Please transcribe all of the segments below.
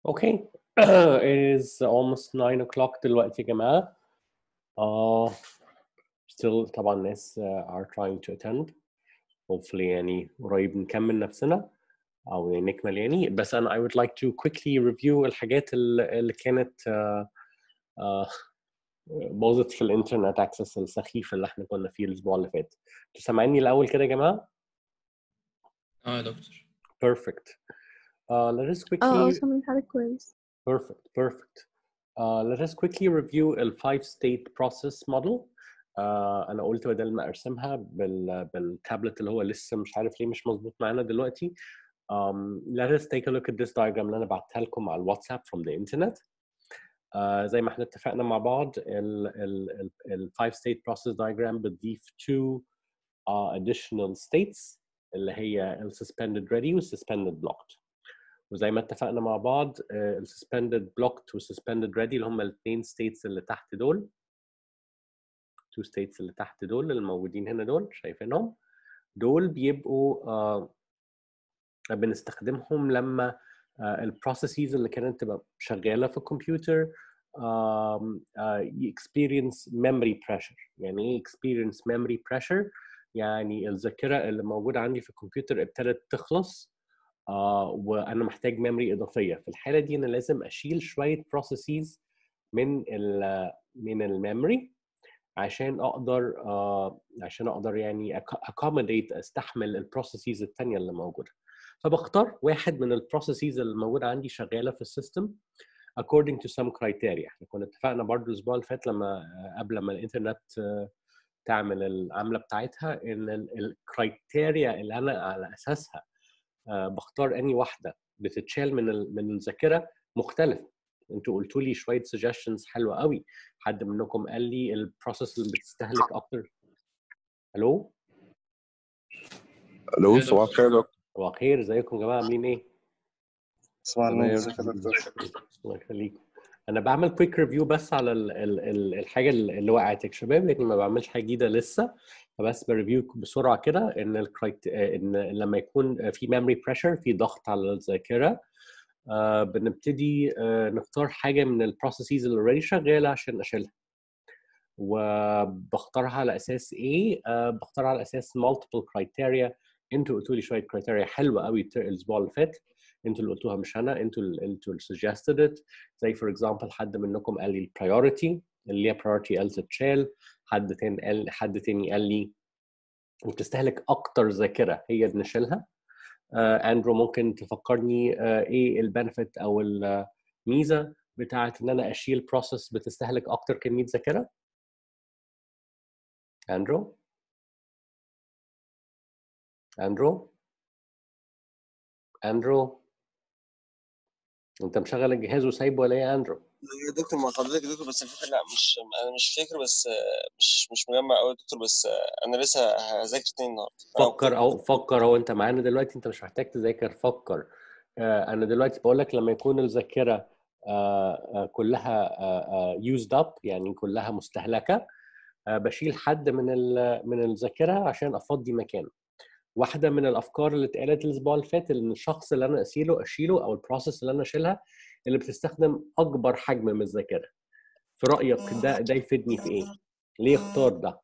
Okay, it is almost 9 o'clock دلوقتي يا جماعة. Uh, still طبعا ناس uh, are trying to attend. Hopefully يعني قريب نكمل نفسنا أو يعني نكمل يعني بس أنا I would like to quickly review الحاجات اللي اللي كانت uh, uh, باظت في الانترنت اكسس السخيف اللي احنا كنا فيه الأسبوع اللي فات. انتوا سامعيني الأول كده يا جماعة؟ اه يا دكتور Perfect. Uh, let us اه quickly اه سامعين حضرتك كويس Perfect, perfect. Uh, let us quickly review ال five state process model. Uh, أنا قلت بدل ما أرسمها بال بالتابلت اللي هو لسه مش عارف ليه مش مظبوط معانا دلوقتي. Um, let us take a look at this diagram اللي أنا بعتها لكم على الواتساب from the internet. Uh, زي ما احنا اتفقنا مع بعض ال ال ال ال five state process diagram بتضيف two uh, additional states اللي هي ال suspended ready وال suspended blocked. وزي ما اتفقنا مع بعض ال suspended blocked وال suspended ready اللي هم الاثنين states اللي تحت دول two states اللي تحت دول اللي موجودين هنا دول شايفينهم دول بيبقوا آه بنستخدمهم لما البروسيسز اللي كانت تبقى شغاله في الكمبيوتر um, uh, experience memory pressure يعني ايه experience memory pressure يعني الذاكره اللي موجوده عندي في الكمبيوتر ابتدت تخلص آه وانا محتاج ميموري اضافيه في الحاله دي انا لازم اشيل شويه بروسيسز من ال من الميموري عشان اقدر آه عشان اقدر يعني accommodate استحمل البروسيسز الثانيه اللي موجوده فبختار واحد من البروسيسز اللي موجوده عندي شغاله في السيستم according to some criteria احنا كنا اتفقنا برضو الاسبوع اللي فات لما قبل ما الانترنت تعمل العمله بتاعتها ان الكرايتيريا اللي انا على اساسها بختار اني واحده بتتشال من من الذاكره مختلفه انتوا قلتوا لي شويه suggestions حلوه قوي حد منكم قال لي البروسيس اللي بتستهلك اكتر الو الو يا صباح الخير يا دكتور صباح الخير ازيكم يا جماعه عاملين ايه صباح النور تمام. ازيك يا دكتور الله يخليكم انا بعمل كويك ريفيو بس على ال ال ال الحاجه اللي وقعت يا شباب لاني ما بعملش حاجه جديده لسه فبس بريفيو بسرعه كده ان الكرايت ان لما يكون في ميموري بريشر في ضغط على الذاكره آه بنبتدي آه نختار حاجه من البروسيسز اللي اوريدي شغاله عشان اشيلها وبختارها على اساس ايه؟ آه بختارها على اساس multiple criteria انتوا قلتوا لي شويه criteria حلوه قوي الاسبوع اللي فات انتوا اللي قلتوها مش انا انتوا اللي انتوا اللي suggested it زي فور اكزامبل حد منكم قال لي البرايورتي اللي هي priority قال تتشال حد تاني قال حد تاني قال لي وبتستهلك اكتر ذاكره هي نشيلها آه اندرو ممكن تفكرني آه ايه البنفيت او الميزه بتاعت ان انا اشيل بروسيس بتستهلك اكتر كميه ذاكره اندرو اندرو اندرو انت مشغل الجهاز وسايبه ولا ايه يا اندرو يا دكتور مع حضرتك يا دكتور بس الفكرة لا مش انا مش فاكر بس آه، مش مش مجمع قوي يا دكتور بس آه، انا لسه هذاكر تاني النهارده فكر او فكر هو انت معانا دلوقتي انت مش محتاج تذاكر فكر آه انا دلوقتي بقول لك لما يكون الذاكره آه آه كلها يوزد اب يعني كلها مستهلكه آه بشيل حد من ال- من الذاكره عشان افضي مكان واحده من الافكار اللي اتقالت الاسبوع اللي فات ان الشخص اللي انا اشيله اشيله او البروسيس اللي انا اشيلها اللي بتستخدم اكبر حجم من الذاكره في رايك ده ده يفيدني في ايه ليه اختار ده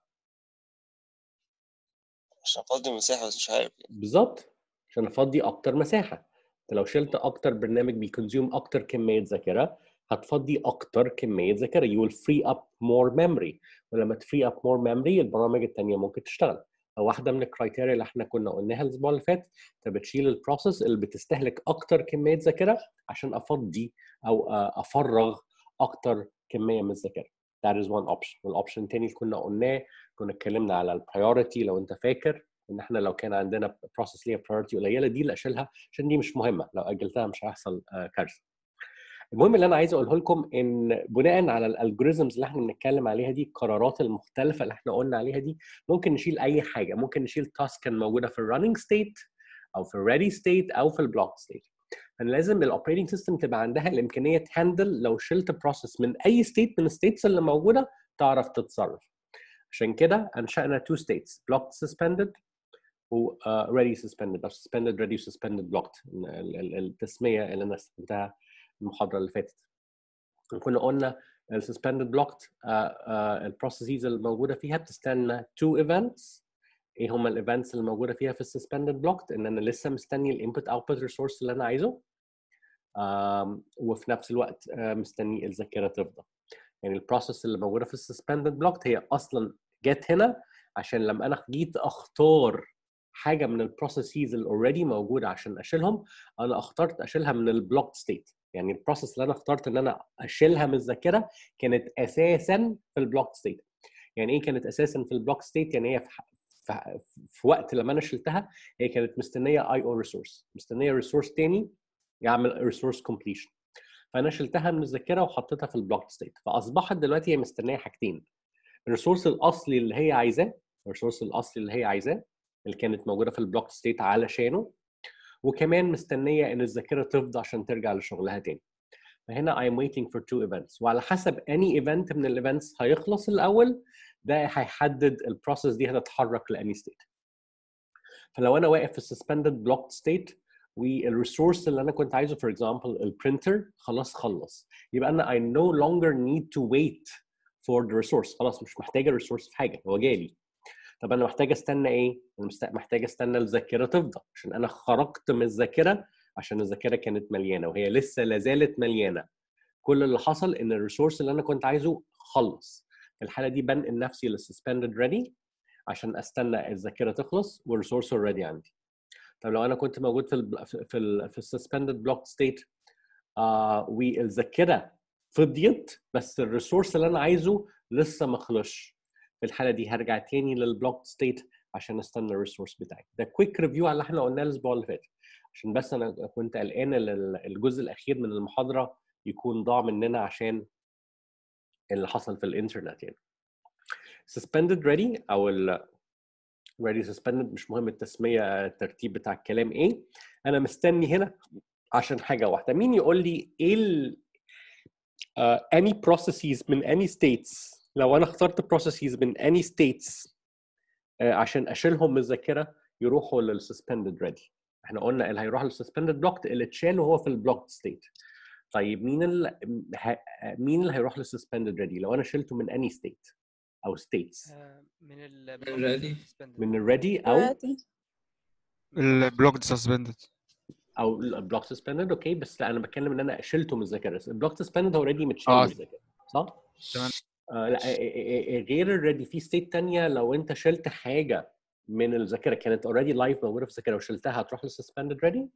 مش هفضي مساحة بس مش عارف بالظبط عشان افضي اكتر مساحه انت لو شلت اكتر برنامج بيكونزيوم اكتر كميه ذاكره هتفضي اكتر كميه ذاكره you will free up more memory ولما تفري up more memory البرامج التانية ممكن تشتغل واحده من الكرايتيريا اللي احنا كنا قلناها الاسبوع اللي فات انت بتشيل البروسيس اللي بتستهلك اكتر كميه ذاكره عشان افضي او آه، افرغ اكتر كميه من الذاكره that is one option والاوبشن التاني اللي كنا قلناه كنا اتكلمنا على البرايورتي لو انت فاكر ان احنا لو كان عندنا بروسيس ليها برايورتي قليله دي اللي اشيلها عشان دي مش مهمه لو اجلتها مش هيحصل آه، كارثه المهم اللي انا عايز اقوله لكم ان بناء على الالجوريزمز اللي احنا بنتكلم عليها دي القرارات المختلفه اللي احنا قلنا عليها دي ممكن نشيل اي حاجه ممكن نشيل تاسك كان موجوده في الرننج ستيت او في الريدي ستيت او في البلوك ستيت فلازم الاوبريتنج سيستم تبقى عندها الامكانيه تهندل لو شلت بروسيس من اي ستيت من الستيتس اللي موجوده تعرف تتصرف عشان كده انشانا تو ستيتس بلوك سسبندد و uh, ready suspended او suspended ready suspended blocked ال- ال- التسميه اللي انا استخدمتها المحاضره اللي فاتت كنا قلنا السسبندد بلوكت البروسيسز الموجوده فيها بتستنى تو ايفنتس ايه هما الايفنتس اللي موجوده فيها في السسبندد بلوكت ان انا لسه مستني الانبوت اوتبوت ريسورس اللي انا عايزه آم، وفي نفس الوقت آه، مستني الذاكره تفضى يعني البروسيس اللي موجوده في السسبندد بلوكت هي اصلا جت هنا عشان لما انا جيت اختار حاجه من البروسيسز اللي اوريدي موجوده عشان اشيلهم انا اخترت اشيلها من البلوك ستيت يعني البروسيس اللي انا اخترت ان انا اشيلها من الذاكره كانت اساسا في البلوك ستيت يعني ايه كانت اساسا في البلوك ستيت يعني هي في, ح- في, في وقت لما انا شلتها هي كانت مستنيه اي او ريسورس مستنيه ريسورس تاني يعمل ريسورس كومبليشن فانا شلتها من الذاكره وحطيتها في البلوك ستيت فاصبحت دلوقتي هي مستنيه حاجتين الريسورس الاصلي اللي هي عايزاه الريسورس الاصلي اللي هي عايزاه اللي كانت موجوده في البلوك ستيت علشانه وكمان مستنيه ان الذاكره تفضى عشان ترجع لشغلها تاني فهنا I'm waiting for two events وعلى حسب any event من الايفنتس هيخلص الاول ده هيحدد البروسيس دي هتتحرك لاني ستيت فلو انا واقف في suspended blocked state والريسورس اللي انا كنت عايزه for example البرينتر خلاص خلص يبقى انا I no longer need to wait for the resource خلاص مش محتاج الريسورس في حاجه هو جالي طب انا محتاج استنى ايه؟ انا مست- محتاج استنى الذاكره تفضى عشان انا خرجت من الذاكره عشان الذاكره كانت مليانه وهي لسه لازالت مليانه كل اللي حصل ان الريسورس اللي انا كنت عايزه خلص في الحاله دي بنقل نفسي للسسبندد ريدي عشان استنى الذاكره تخلص والريسورس اوريدي عندي طب لو انا كنت موجود في ال في ال في السسبندد بلوك ستيت والذاكره فضيت بس الريسورس اللي انا عايزه لسه ما خلصش في الحاله دي هرجع تاني للبلوك ستيت عشان استنى الريسورس بتاعي ده كويك ريفيو على اللي احنا قلناه الاسبوع اللي فات عشان بس انا كنت قلقان ال- ال- الجزء الاخير من المحاضره يكون ضاع مننا عشان اللي حصل في الانترنت يعني suspended ready او ال ready suspended مش مهم التسميه الترتيب بتاع الكلام ايه انا مستني هنا عشان حاجه واحده مين يقول لي ايه ال uh, any processes من any states لو انا اخترت processes من any states uh, عشان اشيلهم من الذاكره يروحوا للسسبندد ريدي احنا قلنا اللي هيروح للسسبندد بلوك اللي اتشال وهو في البلوك ستيت طيب مين ال... ه... مين اللي هيروح للسسبندد ريدي لو انا شلته من اني ستيت او ستيتس آه، من ال الready. suspended. من الريدي او عادي البلوك سسبندد او البلوك سسبندد اوكي بس لا انا بتكلم ان انا شلته من الذاكره البلوك سسبندد هو اوريدي متشال آه. من الذاكره صح؟ تمام. آه لا آه، آه، آه، غير الريدي في ستيت تانية لو انت شلت حاجه من الذاكره كانت اوريدي لايف موجوده في الذاكره وشلتها هتروح للسسبندد ريدي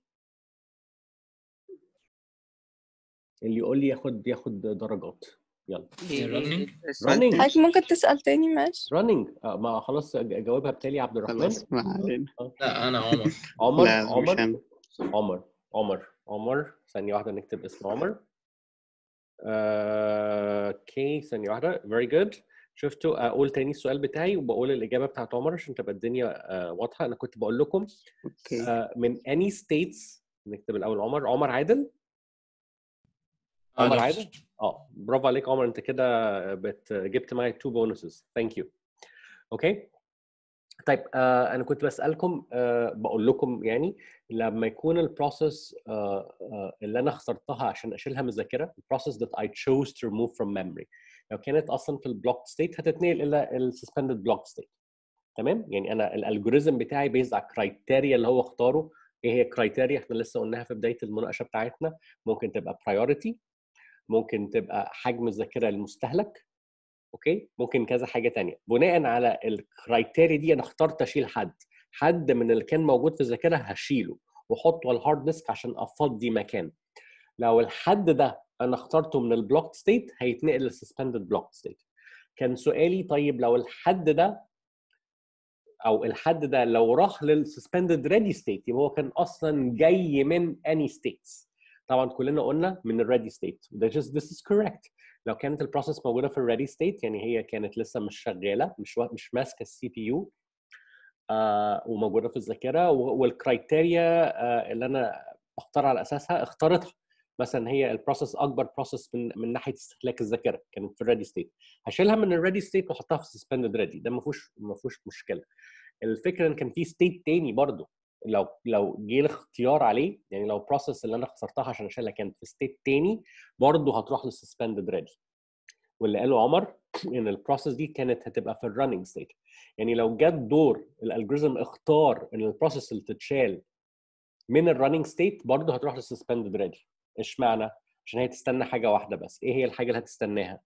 اللي يقول لي ياخد ياخد درجات يلا إيه- إيه running. السؤال running. تاني؟ حضرتك ممكن تسأل تاني ماشي رننج آه ما خلاص ج- جاوبها بتالي عبد الرحمن خلاص ما علينا لا انا عمر عمر لا مش عمر انا عمر عمر عمر ثانية واحدة نكتب اسم عمر آه، اوكي ثانية واحدة very good شفتوا اقول تاني السؤال بتاعي وبقول الإجابة بتاعت عمر عشان تبقى الدنيا آه، واضحة أنا كنت بقول لكم اوكي آه، من any states نكتب الأول عمر عمر عادل آه، عمر دكتور. عادل اه برافو عليك عمر انت كده بت... جبت معايا تو بونسز ثانك يو اوكي طيب آه انا كنت بسالكم آه بقول لكم يعني لما يكون البروسيس آه آه اللي انا اخترتها عشان اشيلها من الذاكره البروسيس that I chose to remove from memory لو كانت اصلا في البلوك ستيت هتتنقل الى السسبندد بلوك ستيت تمام يعني انا الالجوريزم بتاعي بيزد على الكرايتيريا اللي هو اختاره ايه هي الكرايتيريا احنا لسه قلناها في بدايه المناقشه بتاعتنا ممكن تبقى priority ممكن تبقى حجم الذاكره المستهلك اوكي ممكن كذا حاجه تانية بناء على الكرايتيريا دي انا اخترت اشيل حد حد من اللي كان موجود في الذاكره هشيله واحطه على الهارد ديسك عشان افضي مكان لو الحد ده انا اخترته من البلوك ستيت هيتنقل للسسبندد بلوك ستيت كان سؤالي طيب لو الحد ده او الحد ده لو راح للسسبندد ريدي ستيت يبقى هو كان اصلا جاي من اني ستيتس طبعا كلنا قلنا من الريدي ستيت ده just this is correct لو كانت البروسيس موجوده في الريدي ستيت يعني هي كانت لسه مش شغاله مش وا- مش ماسكه السي بي يو وموجوده في الذاكره و- والكرايتيريا آه، اللي انا بختار على اساسها اختارتها مثلا هي البروسيس اكبر بروسيس من من ناحيه استهلاك الذاكره كانت في الريدي ستيت هشيلها من الريدي ستيت واحطها في السسبندد ريدي ده ما فيهوش ما فيهوش مشكله الفكره ان كان في ستيت تاني برضه لو لو جه الاختيار عليه يعني لو البروسيس اللي انا اخترتها عشان اشيلها كانت في ستيت تاني برضه هتروح للسسبندد ريدي واللي قاله عمر ان البروسيس دي كانت هتبقى في الرننج ستيت يعني لو جت دور الالجوريزم اختار ان البروسيس اللي تتشال من الرننج ستيت برضه هتروح للسسبندد ريدي اشمعنى؟ عشان هي تستنى حاجه واحده بس ايه هي الحاجه اللي هتستناها؟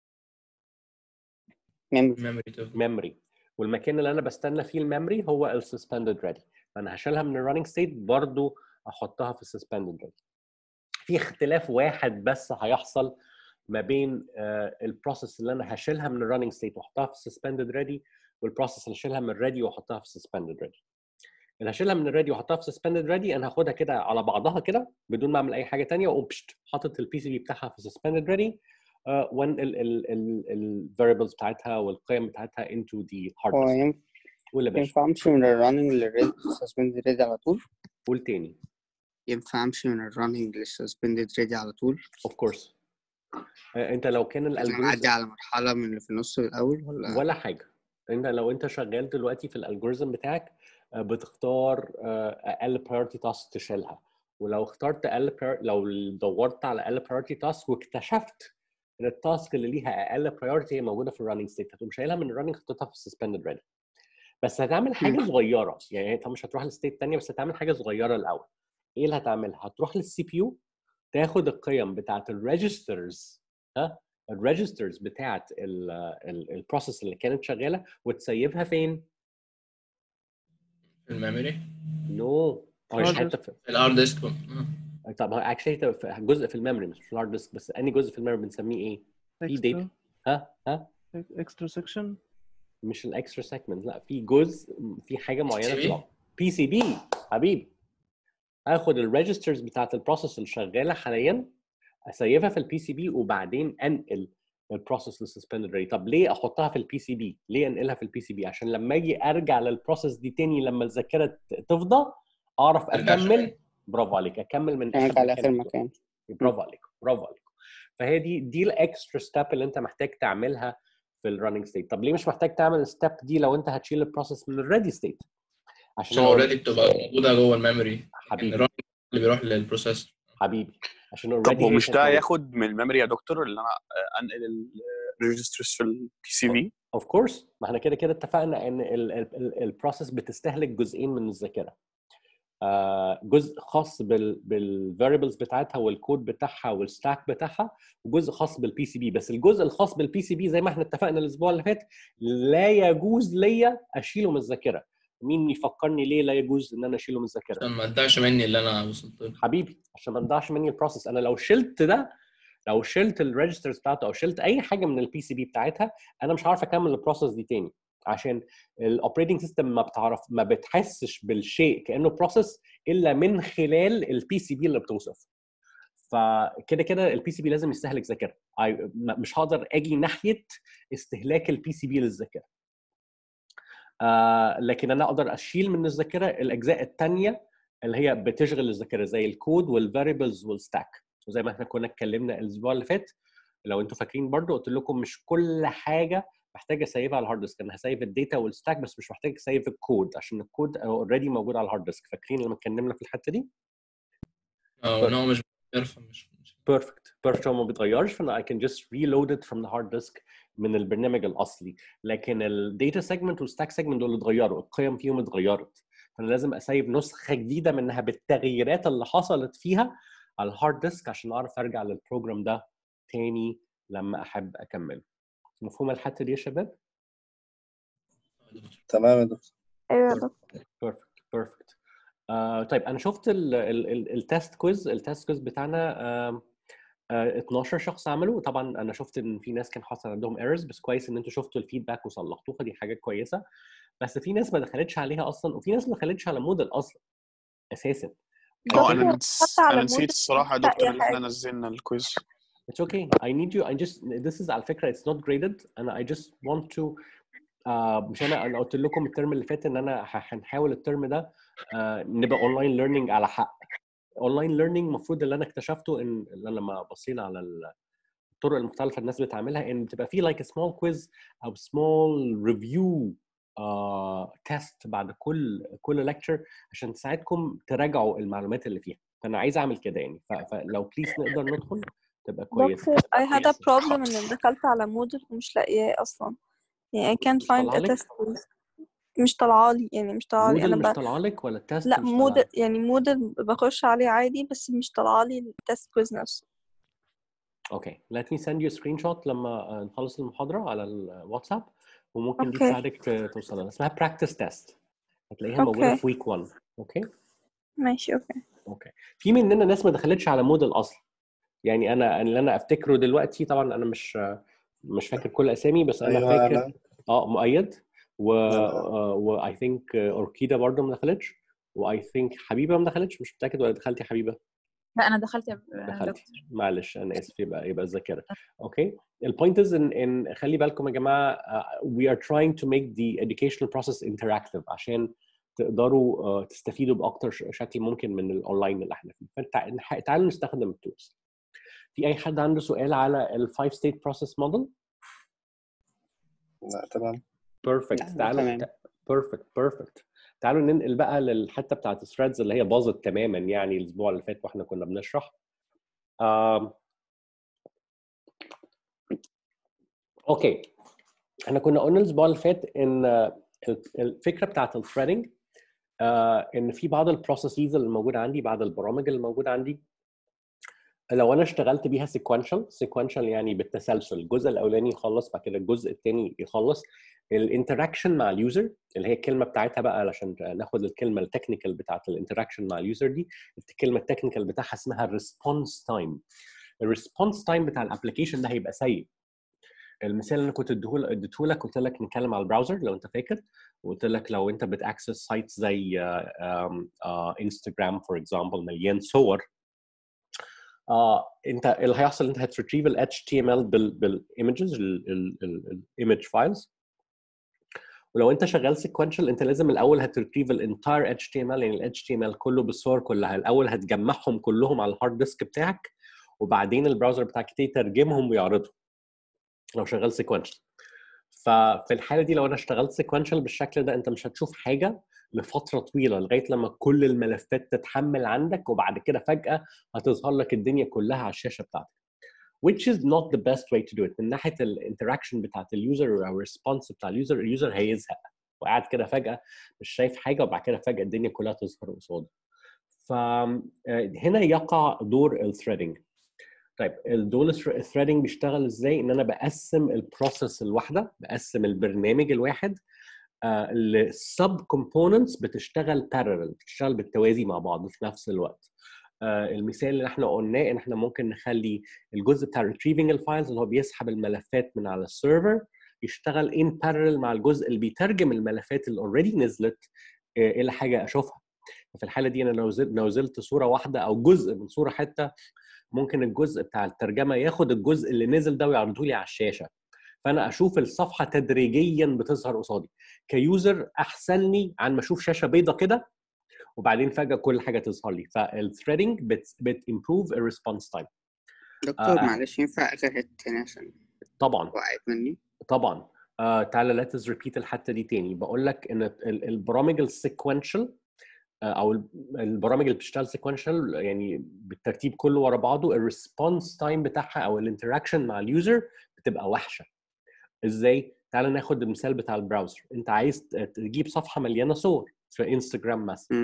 memory ميموري تفضل ميموري والمكان اللي انا بستنى فيه الميموري هو السسبندد ريدي فانا هشيلها من الرننج ستيت برضو احطها في السسبندد ريدي في اختلاف واحد بس هيحصل ما بين البروسيس اللي انا هشيلها من الرننج ستيت واحطها في السسبندد ريدي والبروسيس اللي هشيلها من الريدي واحطها في السسبندد ريدي اللي هشيلها من الريدي واحطها في السسبندد ريدي انا هاخدها كده على بعضها كده بدون ما اعمل اي حاجه تانية واقوم بشت حاطط البي سي بي بتاعها في السسبندد ريدي وان الفاريبلز بتاعتها والقيم بتاعتها into the hard هو disk ينفع قول يا باشا ينفع امشي من الرننج للريد suspended ready على طول قول تاني ينفع امشي من الرننج للسسبندد ready على طول اوف كورس انت لو كان لازم اعدي الالجوريزم على مرحلة من اللي في النص الاول ولا ولا حاجه انت لو انت شغال دلوقتي في الالجوريزم بتاعك آه، بتختار آه، اقل priority task تشيلها ولو اخترت اقل prior- لو دورت على اقل priority task واكتشفت ان التاسك اللي ليها اقل priority هي موجوده في الرننج ستيت هتقوم شايلها من الرننج حطيتها في السسبندد ريدي بس هتعمل حاجه مم. صغيره يعني انت مش هتروح لستيت تانية بس هتعمل حاجه صغيره الاول ايه اللي هتعملها هتروح للسي بي يو تاخد القيم بتاعت الريجسترز ها الريجسترز بتاعت البروسيس اللي كانت شغاله وتسيبها فين؟ في الميموري نو مش hard حته في في الهارد ديسك طب هو اكشلي جزء في الميموري مش في الهارد ديسك بس اني جزء في الميموري بنسميه ايه؟ في داتا ها ها اكسترا سكشن مش الاكسترا سيجمنت لا في جزء في حاجه معينه PCB؟ في بي سي بي حبيبي اخد الريجسترز بتاعت البروسيس اللي شغاله حاليا اسيفها في البي سي بي وبعدين انقل البروسيس للسسبندد ريدي طب ليه احطها في البي سي بي ليه انقلها في البي سي بي عشان لما اجي ارجع للبروسيس دي تاني لما الذاكره ت- تفضى اعرف ترجع اكمل شوية. برافو عليك اكمل من ارجع لاخر مكان. مكان برافو عليك برافو عليك فهي دي دي الاكسترا ستيب اللي انت محتاج تعملها في الرننج ستيت طب ليه مش محتاج تعمل الستيب دي لو انت هتشيل البروسيس من الريدي ستيت عشان عشان اوريدي بتبقى موجوده جوه الميموري يعني حبيبي الرن اللي بيروح للبروسيسور حبيبي عشان طب اوريدي هو مش ده ياخد من الميموري يا دكتور اللي انا آه، انقل الريجسترز في البي سي في اوف كورس ما احنا كده كده اتفقنا ان البروسيس بتستهلك جزئين من الذاكره آه، جزء خاص بالفاريبلز بتاعتها والكود بتاعها والستاك بتاعها وجزء خاص بالبي سي بي بس الجزء الخاص بالبي سي بي زي ما احنا اتفقنا الاسبوع اللي فات لا يجوز ليا اشيله من الذاكره مين يفكرني ليه لا يجوز ان انا اشيله من الذاكره عشان ما تضيعش مني اللي انا وصلت له حبيبي عشان ما تضيعش مني البروسيس انا لو شلت ده لو شلت الريجسترز بتاعته او شلت اي حاجه من البي سي بي بتاعتها انا مش هعرف اكمل البروسيس دي تاني عشان الاوبريتنج سيستم ما بتعرف ما بتحسش بالشيء كانه بروسيس الا من خلال البي سي بي اللي بتوصف فكده كده البي سي بي لازم يستهلك ذاكره I- م- مش هقدر اجي ناحيه استهلاك البي سي بي للذاكره آه لكن انا اقدر اشيل من الذاكره الاجزاء الثانيه اللي هي بتشغل الذاكره زي الكود والفاريبلز والستاك وزي ما احنا كنا اتكلمنا الاسبوع اللي فات لو انتوا فاكرين برضو قلت لكم مش كل حاجه محتاج اسيفها على الهارد ديسك انا هسيف الداتا والستاك بس مش محتاج اسيف الكود عشان الكود اوريدي موجود على الهارد ديسك فاكرين لما اتكلمنا في الحته دي اه ان هو مش بيرفع مش مش بيرفكت بيرفكت هو ما بيتغيرش فانا I can just reload it from the hard disk من البرنامج الاصلي لكن الداتا سيجمنت والستاك سيجمنت دول اتغيروا القيم فيهم اتغيرت فانا لازم اسيب نسخه جديده منها بالتغييرات اللي حصلت فيها على الهارد ديسك عشان اعرف ارجع للبروجرام ده تاني لما احب اكمله مفهوم الحته دي يا شباب؟ تمام يا دكتور ايوه يا دكتور بيرفكت بيرفكت آه طيب انا شفت التست كويز التست كويز بتاعنا آه آه 12 شخص عملوا طبعا انا شفت ان في ناس كان حصل عندهم ايرورز بس كويس ان انتوا شفتوا الفيدباك وصلحتوها دي حاجه كويسه بس في ناس ما دخلتش عليها اصلا وفي ناس ما دخلتش على موديل اصلا اساسا اه دكتور، انا حتى نس... على انا مود نسيت الصراحه يا لا دكتور يا اللي احنا حاجة. نزلنا الكويز It's okay. I need you. I just this is على فكرة it's not graded أنا I just want to uh, مش أنا أنا قلت لكم الترم اللي فات إن أنا ه- هنحاول الترم ده uh, نبقى اونلاين ليرنينج على حق. اونلاين ليرنينج المفروض اللي أنا اكتشفته إن اللي أنا لما بصينا على ال- الطرق المختلفة الناس بتعملها إن بتبقى في like a small quiz أو small review تيست بعد كل كل ليكتشر عشان تساعدكم تراجعوا المعلومات اللي فيها فانا عايز اعمل كده يعني ف- فلو بليز نقدر ندخل تبقى كويسه دكتور I had a problem ان دخلت على مودل ومش لاقياه اصلا يعني I can't مش find a طالعلك؟ test quiz. مش طالعالي يعني مش طالعالي موديل انا مش ب... طالعه لك ولا التيست لا مش موديل طالعه يعني موديل بخش عليه عادي بس مش طالعالي التست كويز نفسه اوكي let me send you a screenshot لما آه، نخلص المحاضره على الواتساب وممكن دي أوكي. تساعدك ت- توصل لها اسمها practice test هتلاقيها موجوده أوكي. في ويك 1 اوكي ماشي اوكي اوكي في مننا ناس ما دخلتش على موديل اصلا يعني انا اللي انا افتكره دلوقتي طبعا انا مش مش فاكر كل اسامي بس انا أيوة فاكر أنا. اه مؤيد و أنا. واي ثينك اوركيدا برضه ما دخلتش واي ثينك حبيبه ما دخلتش مش متاكد ولا دخلتي يا حبيبه لا انا دخلت يا دخلتي دكتور معلش انا اسف يبقى يبقى الذاكره اوكي البوينت از ان ان خلي بالكم يا جماعه uh, we are trying to make the educational process interactive عشان تقدروا uh, تستفيدوا باكتر ش- شكل ممكن من الاونلاين اللي احنا فيه فتعالوا نستخدم التولز في اي حد عنده سؤال على الفايف ستيت بروسيس موديل لا تمام بيرفكت لا، تعالوا تمام. بيرفكت بيرفكت تعالوا ننقل بقى للحته بتاعت الثريدز اللي هي باظت تماما يعني الاسبوع اللي فات واحنا كنا بنشرح آم، اوكي احنا كنا قلنا الاسبوع اللي فات ان آه، الفكره بتاعت الثريدنج ان في بعض البروسيسز اللي موجوده عندي بعض البرامج اللي موجوده عندي لو انا اشتغلت بيها سيكونشال سيكونشال يعني بالتسلسل الجزء الاولاني يخلص بعد كده الجزء الثاني يخلص الانتراكشن مع اليوزر اللي هي الكلمه بتاعتها بقى علشان ناخد الكلمه التكنيكال بتاعت الانتراكشن مع اليوزر دي الكلمه التكنيكال بتاعها اسمها الريسبونس تايم الريسبونس تايم بتاع الابلكيشن ده هيبقى سيء المثال اللي انا كنت اديته لك قلت لك نتكلم على البراوزر لو انت فاكر وقلت لك لو انت بتاكسس سايتس زي انستغرام فور اكزامبل مليان صور آه انت اللي هيحصل انت هتريتريف ال HTML بال بالايمجز الايمج فايلز ولو انت شغال سيكونشال انت لازم الاول هتريتريف الانتاير HTML يعني ال HTML كله بالصور كلها الاول هتجمعهم كلهم على الهارد ديسك بتاعك وبعدين البراوزر بتاعك يترجمهم ويعرضهم لو شغال سيكونشال ففي الحاله دي لو انا اشتغلت سيكونشال بالشكل ده انت مش هتشوف حاجه لفتره طويله لغايه لما كل الملفات تتحمل عندك وبعد كده فجاه هتظهر لك الدنيا كلها على الشاشه بتاعتك which is not the best way to do it من ناحيه الانتراكشن بتاعت اليوزر او الريسبونس بتاع اليوزر اليوزر هيزهق وقاعد كده فجاه مش شايف حاجه وبعد كده فجاه الدنيا كلها تظهر قصاده فهنا يقع دور الثريدنج طيب الدول الثريدنج بيشتغل ازاي ان انا بقسم البروسيس الواحده بقسم البرنامج الواحد آه لسب كومبوننتس بتشتغل بارلل بتشتغل بالتوازي مع بعض في نفس الوقت آه المثال اللي احنا قلناه ان احنا ممكن نخلي الجزء بتاع retrieving الفايلز اللي هو بيسحب الملفات من على السيرفر يشتغل ان بارلل مع الجزء اللي بيترجم الملفات اللي اوريدي نزلت آه الى حاجه اشوفها في الحاله دي انا لو نزلت صوره واحده او جزء من صوره حتى ممكن الجزء بتاع الترجمه ياخد الجزء اللي نزل ده ويعرضه لي على الشاشه فانا اشوف الصفحه تدريجيا بتظهر قصادي كيوزر احسن لي عن ما اشوف شاشه بيضه كده وبعدين فجاه كل حاجه تظهر لي فالثريدنج بت بتمبروف الريسبونس تايم دكتور آه معلش ينفع اغير تاني عشان طبعا وقعت مني طبعا آه تعالى ليتس ريبيت الحته دي تاني بقول لك ان البرامج السيكونشال او البرامج اللي بتشتغل سيكونشال يعني بالترتيب كله ورا بعضه الريسبونس تايم بتاعها او الانتراكشن مع اليوزر بتبقى وحشه ازاي تعال ناخد المثال بتاع البراوزر انت عايز تجيب صفحه مليانه صور في انستجرام مثلا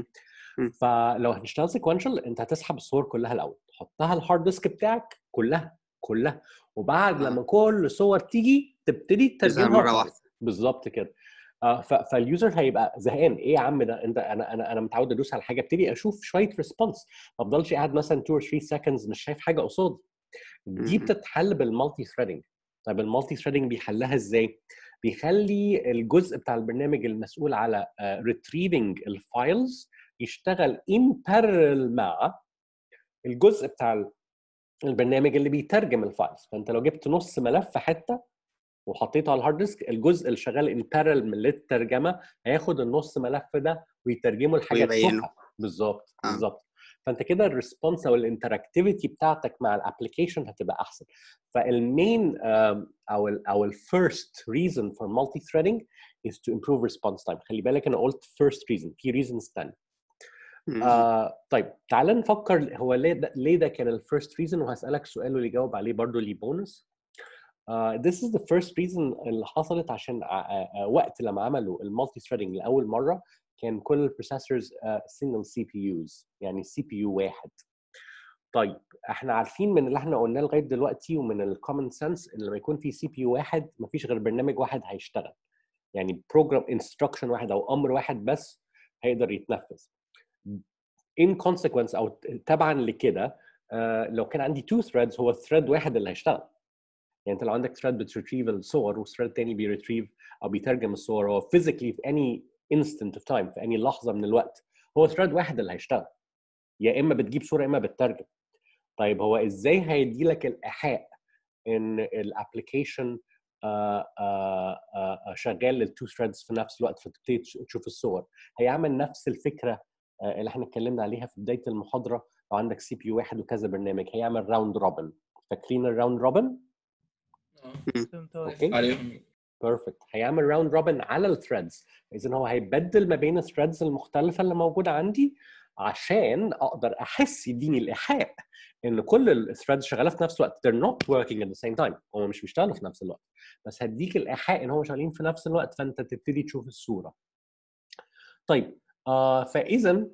فلو هتشتغل سيكونشال انت هتسحب الصور كلها الاول تحطها الهارد ديسك بتاعك كلها كلها وبعد لما كل صور تيجي تبتدي تترجمها مره واحده بالظبط كده آه فاليوزر هيبقى زهقان ايه يا عم ده انت انا انا انا متعود ادوس على حاجه ابتدي اشوف شويه ريسبونس ما افضلش قاعد مثلا 2 or 3 سكندز مش شايف حاجه قصادي دي بتتحل بالمالتي ثريدنج طيب المالتي ثريدنج بيحلها ازاي؟ بيخلي الجزء بتاع البرنامج المسؤول على ريتريفنج الفايلز يشتغل ان بارل مع الجزء بتاع البرنامج اللي بيترجم الفايلز فانت لو جبت نص ملف حته وحطيته على الهارد ديسك الجزء اللي شغال ان بارل من للترجمه هياخد النص ملف ده ويترجمه لحاجه تشوفها بالظبط آه. بالظبط فانت كده الريسبونس او الانتراكتيفيتي بتاعتك مع الابلكيشن هتبقى احسن فالمين او ال او الفيرست ريزون فور مالتي ثريدنج is to improve response time خلي بالك انا قلت first reason في reasons تاني مم. آه طيب تعال نفكر هو ليه ده ليه ده كان الفيرست ريزن وهسألك سؤال واللي يجاوب عليه برضه ليه بونس Uh, this is the first reason اللي حصلت عشان ع- ع- ع- وقت لما عملوا المالتي ثريدنج لاول مره كان كل البروسيسورز سنجل سي بي يوز يعني سي بي يو واحد طيب احنا عارفين من اللي احنا قلناه لغايه دلوقتي ومن الكومن سنس ان لما يكون في سي بي يو واحد مفيش غير برنامج واحد هيشتغل يعني بروجرام انستراكشن واحد او امر واحد بس هيقدر يتنفذ in consequence او تبعا لكده آه، لو كان عندي two threads هو thread واحد اللي هيشتغل يعني انت لو عندك thread بتريتريف الصور وثريد تاني بيريتريف او بيترجم الصور هو physically في any instant of time في any لحظه من الوقت هو thread واحد اللي هيشتغل يا اما بتجيب صوره يا اما بتترجم طيب هو ازاي هيدي لك الايحاء ان الابلكيشن شغال للتو ثريدز في نفس الوقت فتبتدي تشوف الصور هيعمل نفس الفكره آه، اللي احنا اتكلمنا عليها في بدايه المحاضره لو عندك سي بي يو واحد وكذا برنامج هيعمل راوند روبن فاكرين الراوند روبن؟ اوكي عليهم بيرفكت هيعمل راوند روبن على الثريدز اذا هو هيبدل ما بين الثريدز المختلفه اللي موجوده عندي عشان اقدر احس يديني الايحاء ان كل الثريدز شغاله في نفس الوقت they're not working at the same time هم مش بيشتغلوا في نفس الوقت بس هديك الايحاء ان هم شغالين في نفس الوقت فانت تبتدي تشوف الصوره طيب آه فاذا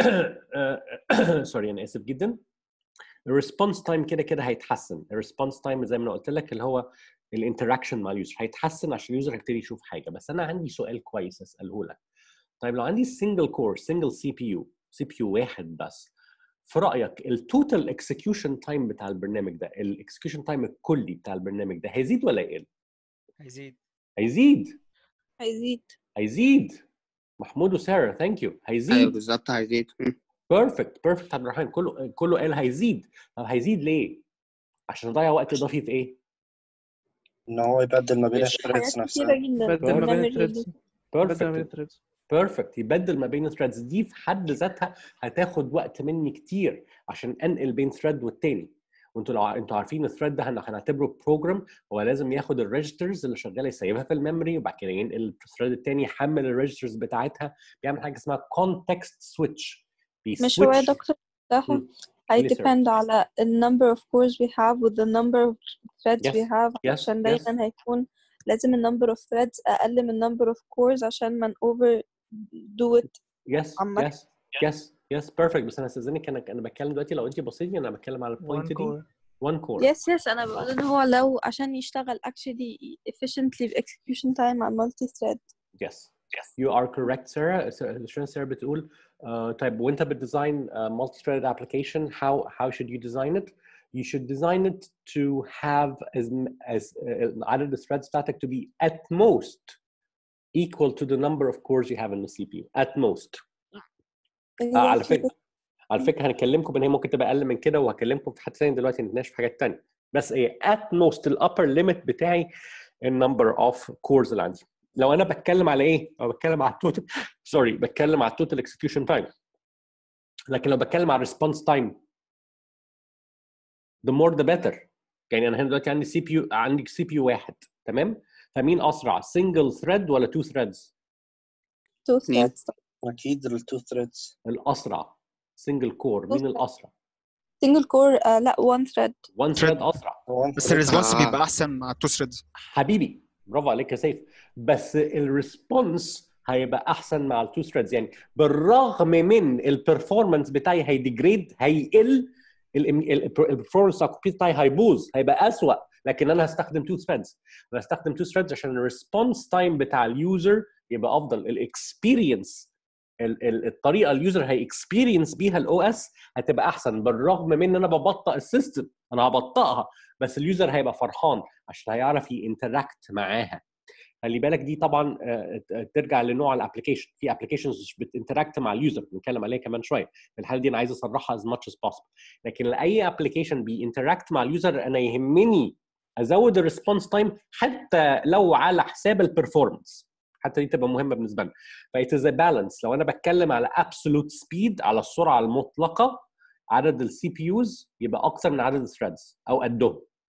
سوري انا اسف جدا الريسبونس تايم كده كده هيتحسن الريسبونس تايم زي ما انا قلت لك اللي هو الانتراكشن مع اليوزر هيتحسن عشان اليوزر هيبتدي يشوف حاجه بس انا عندي سؤال كويس اساله لك طيب لو عندي سنجل كور سنجل سي بي يو سي بي يو واحد بس في رايك التوتال اكسكيوشن تايم بتاع البرنامج ده الاكسكيوشن تايم الكلي بتاع البرنامج ده هيزيد ولا يقل؟ هيزيد هيزيد هيزيد هيزيد محمود وساره ثانك يو ايوه هيزيد بالظبط هيزيد مم. بيرفكت بيرفكت عبد الرحمن كله كله قال هيزيد طب هيزيد ليه؟ عشان نضيع وقت اضافي في ايه؟ ان هو يبدل ما بين ماشي. الثريدز حاجات نفسها كتيرة جدا بدل ما بين memory الثريدز بدل ما بين بيرفكت الثريدز بيرفكت يبدل ما بين الثريدز دي في حد ذاتها هتاخد وقت مني كتير عشان انقل بين ثريد والتاني وانتوا لو ع- انتوا عارفين الثريد ده هن- هنعتبره بروجرام هو لازم ياخد الريجسترز اللي شغاله يسيبها في الميموري وبعد كده ينقل الثريد التاني يحمل الريجسترز بتاعتها بيعمل حاجه اسمها كونتكست سويتش مش هو يا دكتور ده مم. هي ليه سر؟ depend على ال number of cores we have with the number of threads we Yes. have Yes. عشان Yes. دايما هيكون لازم ال number of threads أقل من number of cores عشان ما ن overdo it يس عامة. يس يس يس بيرفكت بس انا استاذنك انا انا بتكلم دلوقتي لو انت بصيتي انا بتكلم على البوينت one دي core 1 كور yes yes أنا بقول إن هو لو عشان يشتغل actually efficiently في execution time على multi thread Yes. Yes. You are correct, Sarah. Sarah, Sarah بتقول uh, طيب وانت بتديزاين uh, multi-threaded application how how should you design it? You should design it to have as m- as uh, عدد الثريدز بتاعتك to be at most equal to the number of cores you have in the CPU. At most. آه على exactly فكره على فكره هنكلمكم ان هي ممكن تبقى اقل من كده وهكلمكم في حد ثاني دلوقتي نتناقش في حاجات ثانيه بس ايه at most الابر ليميت بتاعي النمبر اوف كورز اللي عندي لو انا بتكلم على ايه؟ لو بتكلم على التوتال سوري بتكلم على التوتال اكسكيوشن تايم لكن لو بتكلم على الريسبونس تايم the more the better يعني انا هنا دلوقتي عندي سي بي يو عندي سي بي يو واحد تمام فمين اسرع سنجل ثريد ولا تو ثريدز two اتنين. threads اكيد التو ثريدز الاسرع سنجل كور مين Two threads. الاسرع single core آه لا one thread وان ثريد اسرع بس الريسبونس آه. بيبقى احسن مع التو ثريدز حبيبي برافو عليك يا سيف بس الريسبونس هيبقى احسن مع التو ثريدز يعني بالرغم من البرفورمانس بتاعي هيديجريد هيقل البرفورمانس بتاع الكمبيوتر بتاعي هيبوظ هيبقى اسوء لكن انا هستخدم تو ثريدز انا هستخدم تو ثريدز عشان الريسبونس تايم بتاع اليوزر يبقى افضل الاكسبيرينس الطريقه اليوزر هي اكسبيرينس بيها الاو اس هتبقى احسن بالرغم من ان انا ببطئ السيستم انا هبطئها بس اليوزر هيبقى فرحان عشان هيعرف ينتراكت معاها خلي بالك دي طبعا آه، آه، ترجع لنوع الابلكيشن في ابلكيشنز مش بتنتراكت مع اليوزر بنتكلم عليها كمان شويه في الحاله دي انا عايز اصرحها as much as possible لكن لاي ابلكيشن بينتراكت مع اليوزر انا يهمني ازود الريسبونس تايم حتى لو على حساب البرفورمانس حتى دي تبقى مهمه بالنسبه لنا فايت از بالانس لو انا بتكلم على ابسولوت سبيد على السرعه المطلقه عدد السي بي يوز يبقى اكثر من عدد الثريدز او قدهم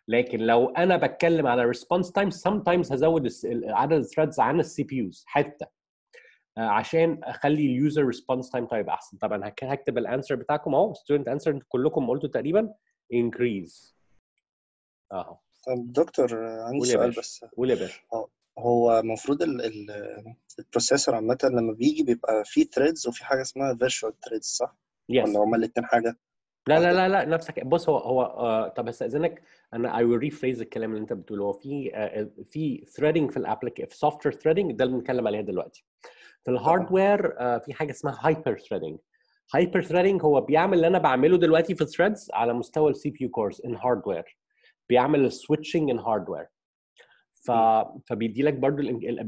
لكن لو انا بتكلم على ريسبونس تايم sometimes هزود الس- ال- عدد الثريدز عن السي بي يوز حته آه، عشان اخلي اليوزر ريسبونس تايم طيب احسن طبعا هك- هكتب الانسر بتاعكم اهو ستودنت انسر انتوا كلكم قلتوا تقريبا increase اهو طب دكتور عندي قول يا سؤال باشا. بس قول يا باشا هو المفروض ال ال البروسيسور عامة لما بيجي بيبقى فيه ثريدز وفي حاجة اسمها فيرتشوال ثريدز صح؟ يس ولا هما الاتنين حاجة؟ لا لا لا لا نفسك بص هو هو آه طب استاذنك انا اي ويل ريفريز الكلام اللي انت بتقوله هو في آه في ثريدنج في الابليك في سوفت وير ثريدنج ده اللي بنتكلم عليها دلوقتي في الهاردوير آه في حاجه اسمها هايبر ثريدنج هايبر ثريدنج هو بيعمل اللي انا بعمله دلوقتي في الثريدز على مستوى السي بي يو كورز ان هاردوير بيعمل السويتشنج ان هاردوير ف فبيدي لك برضو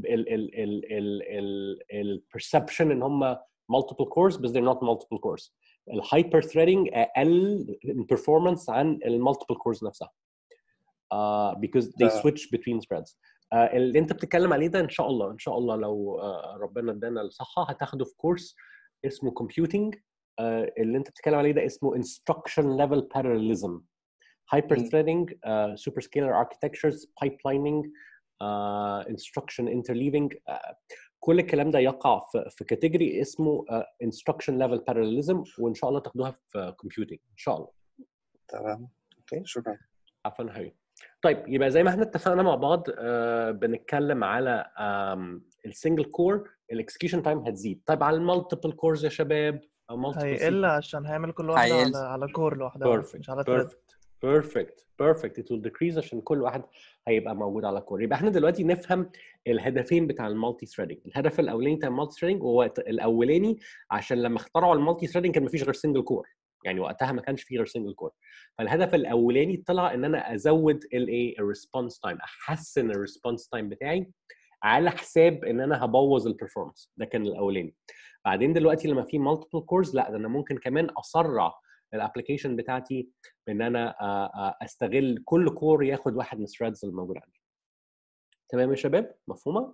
البرسبشن ان هم multiple cores بس they're not multiple cores الهايبر ثريدنج اقل performance عن المالتيبل كورز نفسها uh, because they ده- switch between threads uh, اللي انت بتتكلم عليه ده ان شاء الله ان شاء الله لو uh, ربنا ادانا الصحه هتاخده في كورس اسمه computing uh, اللي انت بتتكلم عليه ده اسمه instruction level parallelism hyper threading uh, superscalar architectures pipelining uh, instruction interleaving uh, كل الكلام ده يقع في في كاتيجوري اسمه uh, instruction level parallelism وان شاء الله تاخدوها في computing ان شاء الله تمام اوكي شكرا عفوا هاي طيب يبقى زي ما احنا اتفقنا مع بعض آه بنتكلم على السنجل كور الاكسكيوشن تايم هتزيد طيب على المالتيبل كورز يا شباب او multiple هيقل عشان هيعمل كل واحدة هيقل. على على كور لوحدها perfect مش على ثريد perfect perfect perfect it will decrease عشان كل واحد هيبقى موجود على كور يبقى احنا دلوقتي نفهم الهدفين بتاع المالتي ثريدنج الهدف الاولاني بتاع المالتي ثريدنج هو الاولاني عشان لما اخترعوا المالتي ثريدنج كان مفيش غير سنجل كور يعني وقتها ما كانش فيه غير سنجل كور فالهدف الاولاني طلع ان انا ازود الايه الريسبونس تايم احسن الريسبونس تايم بتاعي على حساب ان انا هبوظ البرفورمانس ده كان الاولاني بعدين دلوقتي لما في مالتيبل كورز لا ده انا ممكن كمان اسرع الابلكيشن بتاعتي بان انا آه، آه، استغل كل كور ياخد واحد من الثريدز الموجود عندي تمام يا شباب مفهومه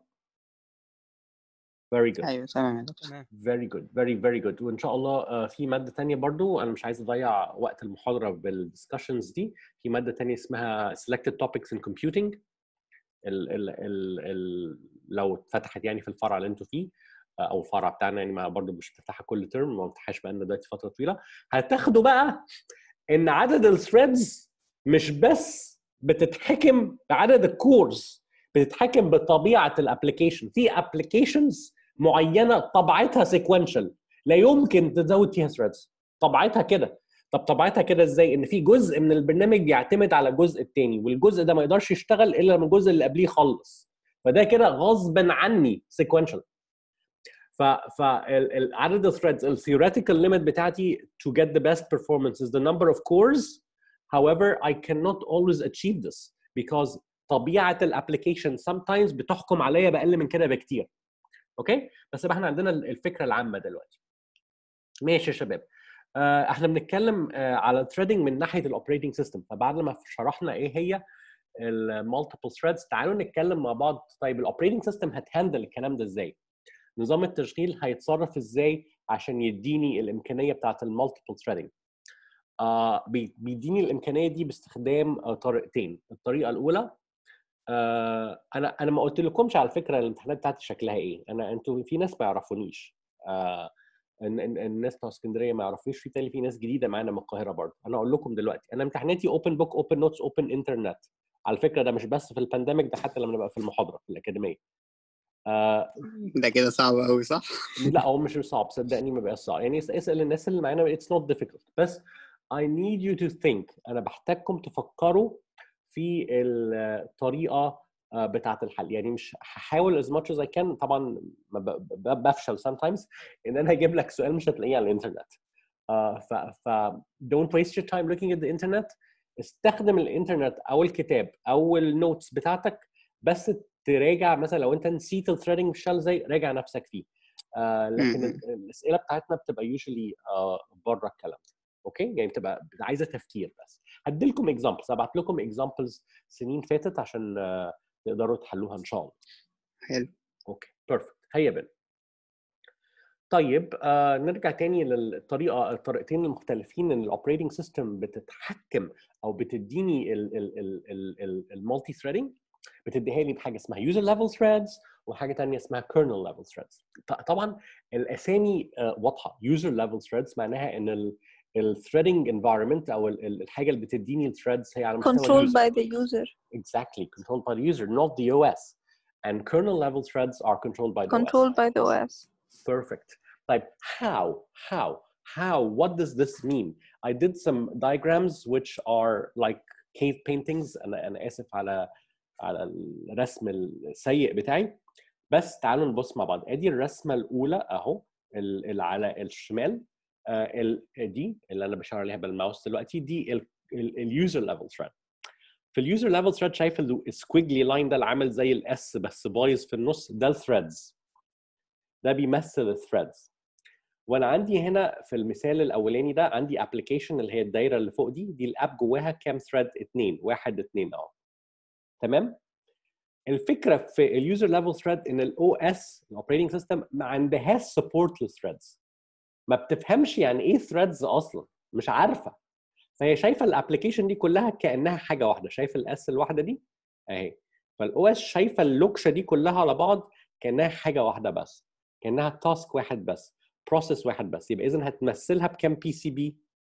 very good ايوه تمام يا دكتور تمام very good very very good وان شاء الله آه، في ماده تانية برضو انا مش عايز اضيع وقت المحاضره بالدiscussions دي في ماده تانية اسمها selected topics in computing ال ال ال ال لو اتفتحت يعني في الفرع اللي انتوا فيه آه، او الفرع بتاعنا يعني ما برضو مش بتفتحها كل ترم ما بنفتحهاش بقالنا دلوقتي فتره طويله هتاخدوا بقى ان عدد الثريدز مش بس بتتحكم بعدد الكورز بتتحكم بطبيعه الابلكيشن في ابلكيشنز معينه طبيعتها سيكونشال لا يمكن تزود فيها ثريدز طبيعتها كده طب طبيعتها كده ازاي ان في جزء من البرنامج بيعتمد على الجزء الثاني والجزء ده ما يقدرش يشتغل الا لما الجزء اللي قبليه يخلص فده كده غصب عني سيكونشال ف فعدد الثريدز الثيوريتيكال ليميت بتاعتي to get the best performance is the number of cores however I cannot always achieve this because طبيعه الابلكيشن sometimes بتحكم عليا باقل من كده بكتير اوكي بس يبقى احنا عندنا الفكره العامه دلوقتي ماشي يا شباب آه، احنا بنتكلم آه، على الثريدنج من ناحيه الاوبريتنج سيستم فبعد ما شرحنا ايه هي المالتيبل ثريدز تعالوا نتكلم مع بعض طيب الاوبريتنج سيستم هتهندل الكلام ده ازاي نظام التشغيل هيتصرف ازاي عشان يديني الامكانيه بتاعت المالتيبل ثريدنج آه بي- بيديني الامكانيه دي باستخدام آه، طريقتين الطريقه الاولى آه انا انا ما قلت لكمش على فكره الامتحانات بتاعتي شكلها ايه انا انتوا في ناس ما يعرفونيش آه ان ان إن الناس بتوع اسكندريه ما يعرفونيش في تاني في ناس جديده معانا من القاهره برضه انا اقول لكم دلوقتي انا امتحاناتي اوبن بوك اوبن نوتس اوبن انترنت على فكره ده مش بس في البانديميك ده حتى لما نبقى في المحاضره في الاكاديميه آه ده كده صعب قوي صح؟ لا هو مش صعب صدقني ما بقاش صعب يعني اس- اسال الناس اللي معانا it's not difficult بس I need you to think انا بحتاجكم تفكروا في الطريقه آه، بتاعه الحل يعني مش هحاول as much as I can طبعا ما ب- ب- بفشل sometimes ان انا اجيب لك سؤال مش هتلاقيه على الانترنت آه، ف ف don't waste your time looking at the internet استخدم الانترنت او الكتاب او النوتس بتاعتك بس تراجع مثلا لو انت نسيت الثريدنج شال زي راجع نفسك فيه آه لكن مم. ال- الاسئله بتاعتنا بتبقى يوجولي آه بره الكلام ده اوكي يعني بتبقى عايزه تفكير بس هدي لكم اكزامبلز هبعت لكم اكزامبلز سنين فاتت عشان آه تقدروا تحلوها ان شاء الله حلو اوكي بيرفكت هيا بنا طيب آه نرجع تاني للطريقه الطريقتين المختلفين ان الاوبريتنج سيستم بتتحكم او بتديني المالتي ثريدنج بتديها لي بحاجه اسمها يوزر ليفل ثريدز وحاجه تانية اسمها كيرنل ليفل ثريدز طبعا الاسامي آه، واضحه يوزر ليفل ثريدز معناها ان الثريدنج انفايرمنت او ال- ال- الحاجه اللي بتديني الثريدز هي على مستوى controlled اليوزر by the user exactly controlled by the user not the OS and kernel level threads are controlled by the OS controlled by the OS Perfect. Like how, how, how, what does this mean? I did some diagrams which are like cave paintings أنا أنا آسف على على الرسم السيء بتاعي بس تعالوا نبص مع بعض ادي الرسمة الأولى أهو ال- اللي على الشمال آه، ال- دي اللي أنا بشاور عليها بالماوس دلوقتي دي اليوزر ليفل ثريد في اليوزر ليفل ثريد شايف السكويجلي لاين ده اللي عامل زي الاس بس بايظ في النص ده الثريدز ده بيمثل الثريدز وانا عندي هنا في المثال الاولاني ده عندي ابلكيشن اللي هي الدايره اللي فوق دي دي الاب جواها كام ثريد اثنين واحد اثنين اهو تمام الفكره في اليوزر ليفل ثريد ان الاو اس الاوبريتنج سيستم ما عندهاش سبورت للثريدز ما بتفهمش يعني ايه ثريدز اصلا مش عارفه فهي شايفه الابلكيشن دي كلها كانها حاجه واحده شايف الاس الواحده دي اهي فالاو اس شايفه اللوكشه دي كلها على بعض كانها حاجه واحده بس كانها تاسك واحد بس بروسيس واحد بس يبقى اذا هتمثلها بكام بي سي بي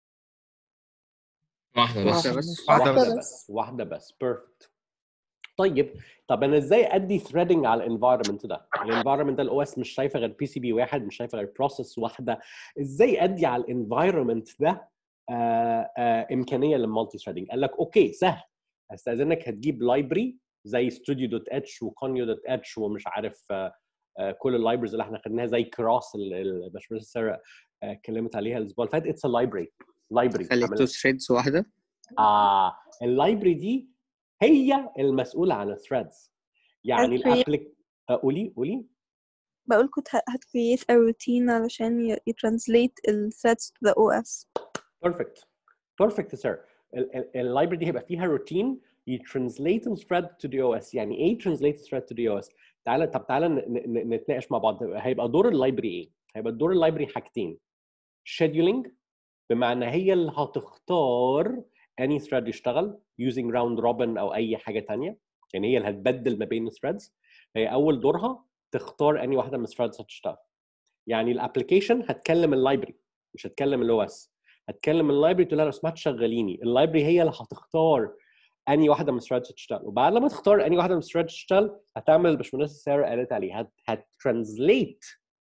واحدة بس واحدة بس واحدة واحده بس. بس واحده بس بيرفكت طيب طب انا ازاي ادي ثريدنج على الانفايرمنت ده الانفايرمنت ده الاو اس مش شايفه غير بي سي بي واحد مش شايفه غير بروسيس واحده ازاي ادي على الانفايرمنت ده آه آه امكانيه للمالتي ثريدنج قال لك اوكي سهل استاذنك هتجيب لايبرري زي ستوديو دوت اتش وكونيو دوت اتش ومش عارف آه آه كل اللايبرز اللي احنا خدناها زي كراس اللي الباشمهندس ساره آه، اتكلمت عليها الاسبوع اللي فات اتس ا لايبرري لايبرري خلي تو ثريدز واحدة اه اللايبرري دي هي المسؤوله عن الثريدز يعني هتcreate- الابليك آه، قولي قولي بقول كنت ه- هت create a routine علشان ي ي- translate ال threads to the OS بيرفكت بيرفكت سير اللايبرري دي هيبقى فيها روتين يترانسليت الثريد تو دي او اس يعني ايه ترانسليت الثريد تو دي او اس تعالى طب تعالى ن- ن- نتناقش مع بعض هيبقى دور اللايبرري ايه هيبقى دور اللايبرري حاجتين scheduling بمعنى هي اللي هتختار اني ثريد يشتغل using round robin او اي حاجه تانية يعني هي اللي هتبدل ما بين الثريدز هي اول دورها تختار اني واحده من الثريدز هتشتغل يعني الابلكيشن هتكلم اللايبرري مش هتكلم الاو اس هتكلم اللايبرري تقول لها لو سمحت شغليني اللايبرري هي اللي هتختار اني واحده من الثريدز تشتغل وبعد لما تختار اني واحده من الثريدز تشتغل هتعمل اللي الباشمهندس ساره قالت عليه هت هترانسليت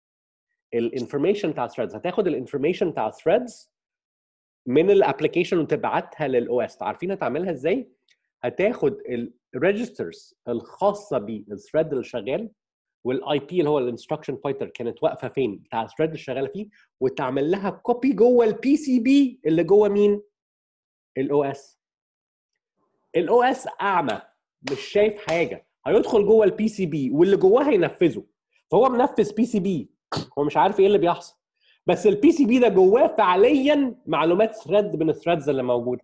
الانفورميشن بتاع الثريدز هتاخد الانفورميشن بتاع الثريدز من الابلكيشن وتبعتها للاو اس عارفين هتعملها ازاي هتاخد الريجسترز الخاصه بالثريد اللي شغال والاي بي اللي هو الانستراكشن بوينتر كانت واقفه فين بتاع الثريد اللي شغاله فيه وتعمل لها كوبي جوه البي سي بي اللي جوه مين الاو اس الاو اس اعمى مش شايف حاجه هيدخل جوه البي سي بي واللي جواه هينفذه فهو منفذ بي سي بي هو مش عارف ايه اللي بيحصل بس البي سي بي ده جواه فعليا معلومات ثريد من الثريدز اللي موجوده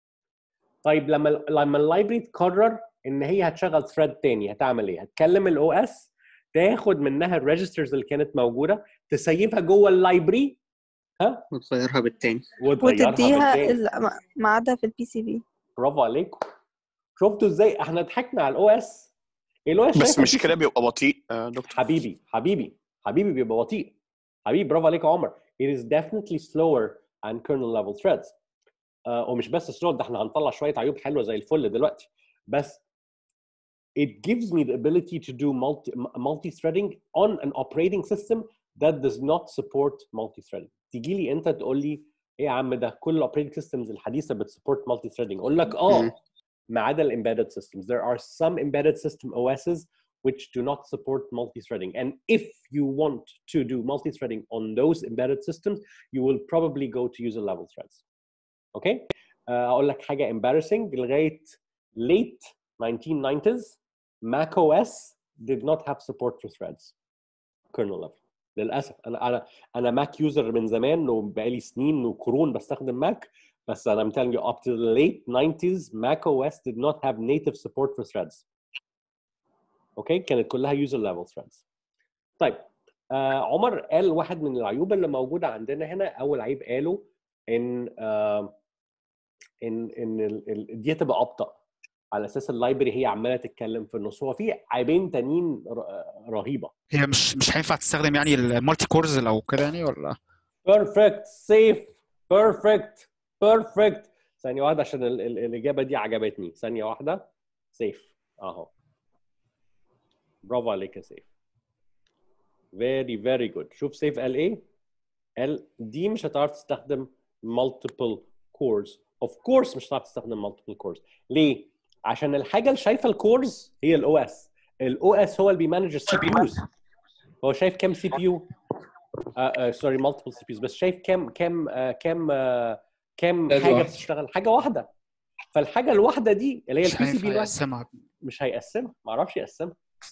طيب لما لما اللايبرري تقرر ان هي هتشغل ثريد تاني هتعمل ايه هتكلم الاو اس تاخد منها الريجسترز اللي كانت موجوده تسيفها جوه اللايبرري ها وتغيرها بالتاني وتغيرها وتديها بالتاني. ال- م- ميعادها في البي سي بي برافو عليكم شفتوا ازاي احنا ضحكنا على الاو اس الاو اس بس مش كده بيبقى بطيء آه، دكتور حبيبي حبيبي حبيبي بيبقى بطيء حبيبي برافو عليك يا عمر it is definitely slower than kernel level threads uh, ومش بس slower ده احنا هنطلع شويه عيوب حلوه زي الفل دلوقتي بس it gives me the ability to do multi multi threading on an operating system that does not support multi threading تيجي لي انت تقول لي ايه يا عم ده كل الاوبريتنج سيستمز الحديثه بتسبورت multi threading اقول لك اه مم. ما عدا الامبيدد systems there are some embedded system OSs which do not support multi-threading. And if you want to do multi-threading on those embedded systems, you will probably go to user level threads. Okay? Uh, أقول لك حاجة embarrassing لغاية late 1990s Mac OS did not have support for threads kernel level للأسف أنا أنا أنا ماك يوزر من زمان وبقالي سنين وقرون بستخدم ماك بس أنا I'm telling you up to the late 90s Mac OS did not have native support for threads اوكي كانت كلها user level threads طيب آه عمر قال واحد من العيوب اللي موجوده عندنا هنا اول عيب قاله ان آه ان ان ال- ال- دي هتبقى ابطا على اساس اللايبرري هي عماله تتكلم في النص هو في عيبين تانيين ر- رهيبه هي مش مش هينفع تستخدم يعني المالتي كورز لو كده يعني ولا بيرفكت سيف بيرفكت بيرفكت ثانيه واحده عشان ال ال الاجابه دي عجبتني ثانيه واحده سيف اهو برافو عليك يا سيف فيري فيري جود شوف سيف قال ايه قال دي مش هتعرف تستخدم multiple cores of course مش هتعرف تستخدم multiple cores ليه عشان الحاجه اللي شايفه الكورز هي الاو اس الاو اس هو اللي بيمانج السي بي يوز هو شايف كام سي بي يو سوري مالتيبل سي بي يوز بس شايف كام كام آه، كام آه، كام ثلاثة حاجه واحد. بتشتغل حاجه واحده فالحاجه الواحده دي اللي هي مش البي سي بي هينفع الواحد يقسمها مش هيقسمها ما اعرفش يقسمها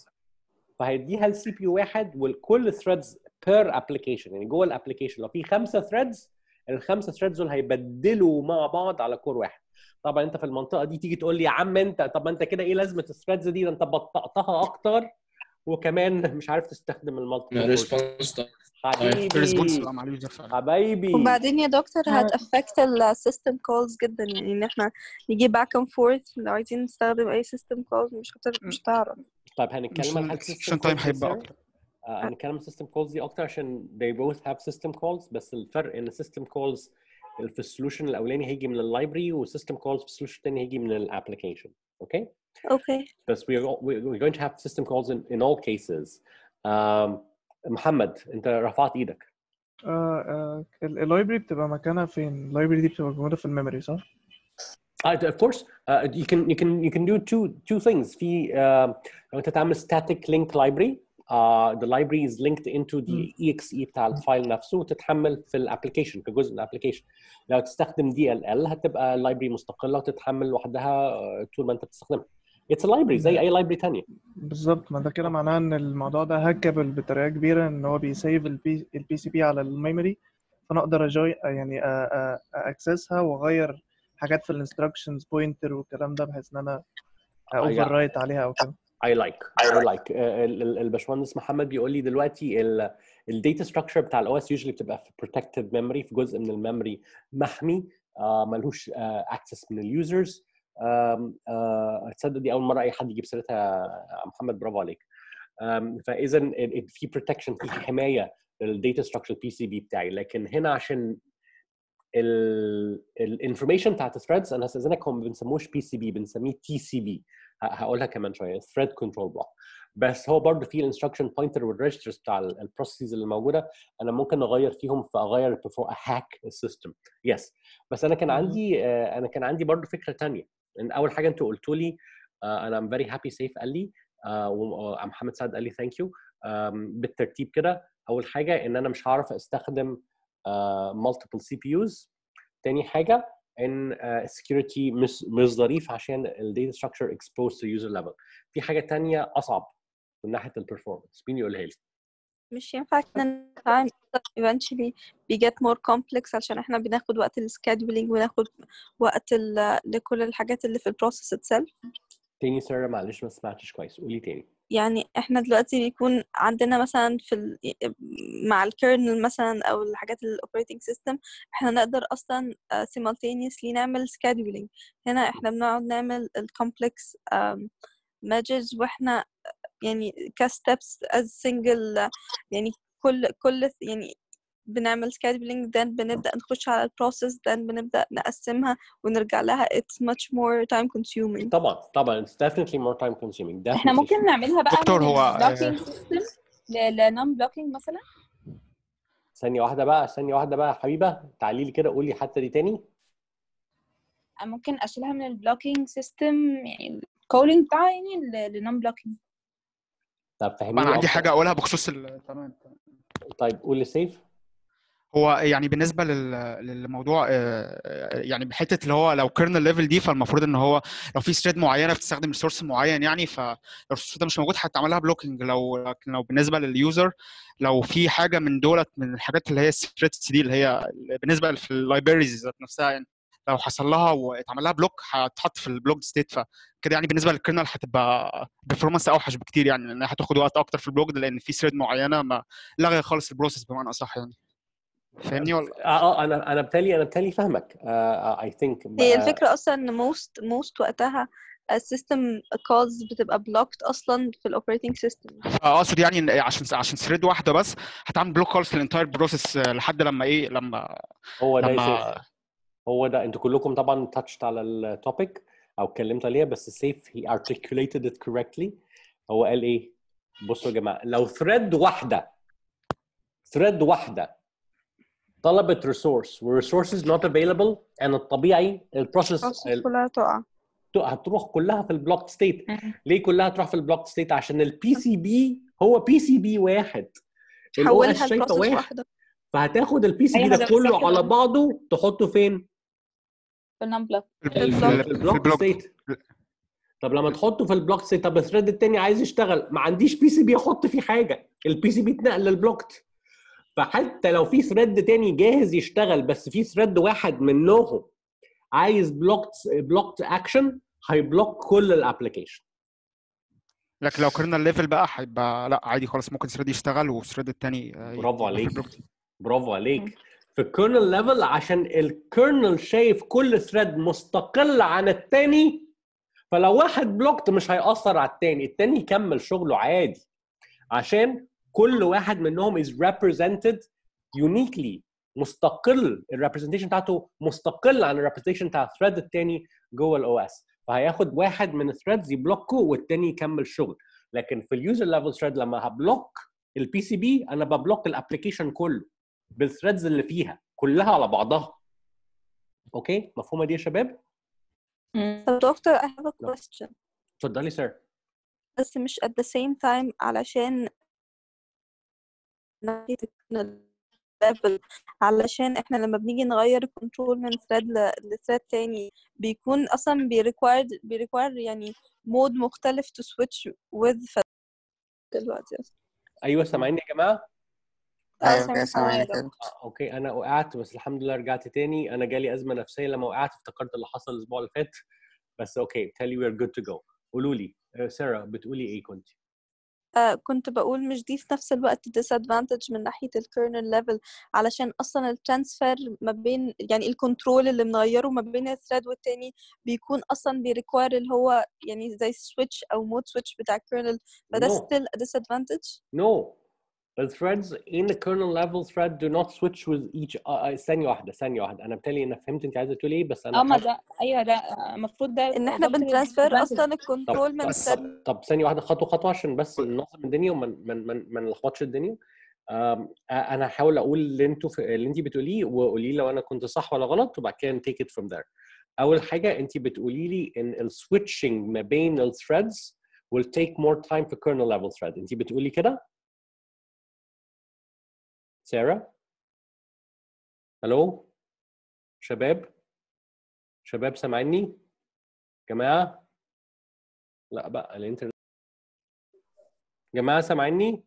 فهيديها السي بي يو واحد والكل ثريدز بير ابلكيشن يعني جوه الابلكيشن لو في خمسه ثريدز الخمسه ثريدز دول هيبدلوا مع بعض على كور واحد طبعا انت في المنطقه دي تيجي تقول لي يا عم انت طب ما انت كده ايه لازمه الثريدز دي ده انت بطأتها اكتر وكمان مش عارف تستخدم المالتيبل ريسبونس الريسبونس حبيبي بقى مع اليوزر فعلا حبايبي وبعدين يا دكتور هتأفكت السيستم كولز جدا يعني ان احنا نيجي باك اند فورث لو عايزين نستخدم اي سيستم كولز مش هتر... مش هتعرف طيب مش هنتكلم عن حاجه الاكسكيوشن تايم هيبقى اكتر آه، هنتكلم عن system calls دي اكتر عشان they both have system calls بس الفرق ان system calls في السولوشن الاولاني هيجي من اللايبرري والسيستم calls في السولوشن الثاني هيجي من الابلكيشن اوكي اوكي بس we are, we're going to have system calls in, in all cases um, محمد انت رفعت ايدك آه آه اللايبرري بتبقى مكانها فين؟ اللايبرري دي بتبقى موجودة في الميموري صح؟ Uh, of course, uh, you can you can you can do two two things. في uh, لو انت تعمل static link library, uh, the library is linked into the exe بتاع الفايل نفسه وتتحمل في الابلكيشن كجزء من الابلكيشن. لو تستخدم DLL هتبقى library مستقله وتتحمل لوحدها uh, طول ما انت بتستخدمها. It's a library زي اي library ثانيه. بالظبط ما ده كده معناه ان الموضوع ده هاكابل بطريقة كبيرة ان هو بيسيف البي البي سي بي على الميموري فانا اقدر اجوي يعني اكسسها واغير حاجات في الانستراكشنز بوينتر والكلام ده بحيث ان انا اوفر رايت عليها او كده I like I like uh, ال- ال- الباشمهندس محمد بيقول لي دلوقتي الداتا ستراكشر بتاع الاو اس يوجولي بتبقى في protected ميموري في جزء من الميموري محمي uh, ملوش اكسس من اليوزرز تصدق دي اول مره اي حد يجيب سيرتها يا محمد برافو عليك um, فاذا ال- ال- في بروتكشن في حمايه للداتا ستراكشر بي سي بي بتاعي لكن هنا عشان الانفورميشن بتاعت الثريدز انا هستاذنك هم ما بنسموش بي سي بي بنسميه تي سي بي هقولها كمان شويه ثريد كنترول بلوك بس هو برضه في الانستراكشن بوينتر والريجسترز بتاع البروسيسز اللي موجوده انا ممكن اغير فيهم فاغير بفور هاك السيستم يس بس انا كان مهم. عندي آه، انا كان عندي برضه فكره ثانيه ان اول حاجه انتوا قلتوا لي آه، انا ام فيري هابي سيف قال لي آه، ومحمد سعد قال لي ثانك يو بالترتيب كده اول حاجه ان انا مش هعرف استخدم مالتيبل سي بي يوز تاني حاجه ان السكيورتي مش مش ظريف عشان الداتا ستراكشر اكسبوز تو يوزر ليفل في حاجه تانية اصعب من ناحيه البرفورمانس مين يقولها لي مش ينفع كده نتعامل eventually we get more complex عشان احنا بناخد وقت السكادولينج وناخد وقت ال- لكل الحاجات اللي في البروسيس itself تاني ساره معلش ما سمعتش كويس قولي تاني يعني احنا دلوقتي بيكون عندنا مثلا في ال... مع الكيرنل مثلا او الحاجات الاوبريتنج سيستم احنا نقدر اصلا uh, simultaneously نعمل scheduling هنا احنا بنقعد نعمل الكومبلكس measures واحنا يعني كستبس as single يعني كل كل يعني بنعمل scheduling then بنبدأ نخش على البروسيس then بنبدأ نقسمها ونرجع لها it's much more time consuming طبعا طبعا it's definitely more time consuming احنا definitely ممكن نعملها بقى دكتور، من هو- blocking system لنون بلوكينج مثلا ثانيه واحده بقى ثانيه واحده بقى يا حبيبه تعالي لي كده قولي حتى دي تاني أنا ممكن اشيلها من البلوكينج سيستم يعني الكولينج بتاعها يعني لنون بلوكينج طب فهميني انا عندي أكتر. حاجه اقولها بخصوص ال- تمام طيب قول لي سيف هو يعني بالنسبه لل- للموضوع آه، آه، يعني بحته اللي هو لو كيرنل ليفل دي فالمفروض ان هو لو في ثريد معينه بتستخدم ريسورس معين يعني فالريسورس ده مش موجود هتعمل لها بلوكينج لو لكن لو بالنسبه لليوزر لو في حاجه من دولت من الحاجات اللي هي الثريدز دي اللي هي بالنسبه في اللايبريز ذات نفسها يعني لو حصل لها واتعمل لها بلوك هتتحط في البلوك ستيت فكده يعني بالنسبه للكيرنل هتبقى برفورمانس اوحش بكتير يعني لان هتاخد وقت اكتر في البلوك لان في ثريد معينه ما لغى خالص البروسيس بمعنى اصح يعني فاهمني ولا اه اه انا انا بالتالي انا بالتالي فاهمك اي ثينك هي الفكرة أصلا إن most most وقتها السيستم كولز بتبقى بلوكد أصلا في الأوبريتنج سيستم اقصد يعني إن عشان عشان ثريد واحده بس هتعمل بلوك خالص للانتاير بروسيس لحد لما ايه لما هو ده يا لما سيف هو ده انتوا كلكم طبعا تاتشت على التوبيك او اتكلمت عليها بس سيف he articulated it correctly هو قال ايه بصوا يا جماعه لو ثريد واحده ثريد واحده طلبت ريسورس والريسورسز not available انا الطبيعي البروسيس البروسيس كلها تقع هتروح كلها في البلوك ستيت ليه كلها تروح في البلوك ستيت عشان البي سي بي هو بي سي بي واحد الاو اس حولها شايفه لبروسيس واحد واحدة فهتاخد البي سي بي ايوه ده ده كله بالظبط على كده بعضه تحطه فين؟ في النون بلوك في في ال- ال- في في ال- في البلوك البلوك ستيت طب لما تحطه في البلوك ستيت طب الثريد التاني عايز يشتغل ما عنديش بي سي بي احط فيه حاجه البي سي بي اتنقل للبلوكت فحتى لو في ثريد تاني جاهز يشتغل بس في ثريد واحد منهم عايز بلوكت بلوكت اكشن هيبلوك كل الابلكيشن لكن لو كيرنل ليفل بقى هيبقى لا عادي خالص ممكن ثريد يشتغل والثريد التاني آه، برافو يبقى في عليك البلوك برافو عليك في الكيرنل ليفل عشان الكيرنل شايف كل ثريد مستقل عن التاني فلو واحد بلوكت مش هيأثر على التاني التاني يكمل شغله عادي عشان كل واحد منهم is represented uniquely مستقل الريبرزنتيشن بتاعته مستقل عن الريبرزنتيشن بتاع الثريد التاني جوه الاو اس فهياخد واحد من الثريدز يبلوكه والتاني يكمل شغل لكن في اليوزر ليفل ثريد لما هبلوك البي سي بي انا ببلوك الابلكيشن كله بالثريدز اللي فيها كلها على بعضها اوكي مفهومه دي يا شباب طب دكتور I have a نعم. question اتفضلي سير بس مش at the same time علشان ناحية level علشان احنا لما بنيجي نغير الكنترول من ثريد لثريد تاني بيكون اصلا بيريكوايرد بيريكواير يعني مود مختلف to switch with ف- دلوقتي اصلا ايوه سامعيني يا جماعه اه ايوه سامع كده سامعني يا كده آه، اوكي انا وقعت بس الحمد لله رجعت تاني انا جالي ازمه نفسيه لما وقعت افتكرت اللي حصل الاسبوع اللي فات بس اوكي تالي وي ار جود تو جو قولوا لي آه، ساره بتقولي ايه كنت آه كنت بقول مش دي في نفس الوقت disadvantage من ناحية الكيرنل ليفل علشان أصلا الترانسفير ما بين يعني الكنترول اللي بنغيره ما بين الثريد والتاني بيكون أصلا بيريكواير اللي هو يعني زي سويتش أو مود سويتش بتاع الكيرنل فده No. still a disadvantage No. The threads in the kernel level thread do not switch with each uh, uh, ثانية واحدة ثانية واحدة أنا بالتالي أنا فهمت أنت عايزة تقولي إيه بس أنا اه ما حاسس- ده ايوه ده المفروض ده إن احنا ضبط بنترانسفير disadvantage. أصلا طب الكنترول من طب, الثريد طب, طب ثانية واحدة خطوة خطوة عشان بس ننظم الدنيا وما ما ما ما نلخبطش الدنيا أم، آه، أنا هحاول أقول اللي أنتوا في- اللي أنت بتقوليه وقولي لي لو أنا كنت صح ولا غلط وبعد كده take it from there. أول حاجة أنت بتقولي لي إن ال switching ما بين ال threads will take more time في kernel level thread. أنت بتقولي كده؟ سارة؟ الو شباب شباب سامعيني جماعه لا بقى الانترنت جماعه سامعيني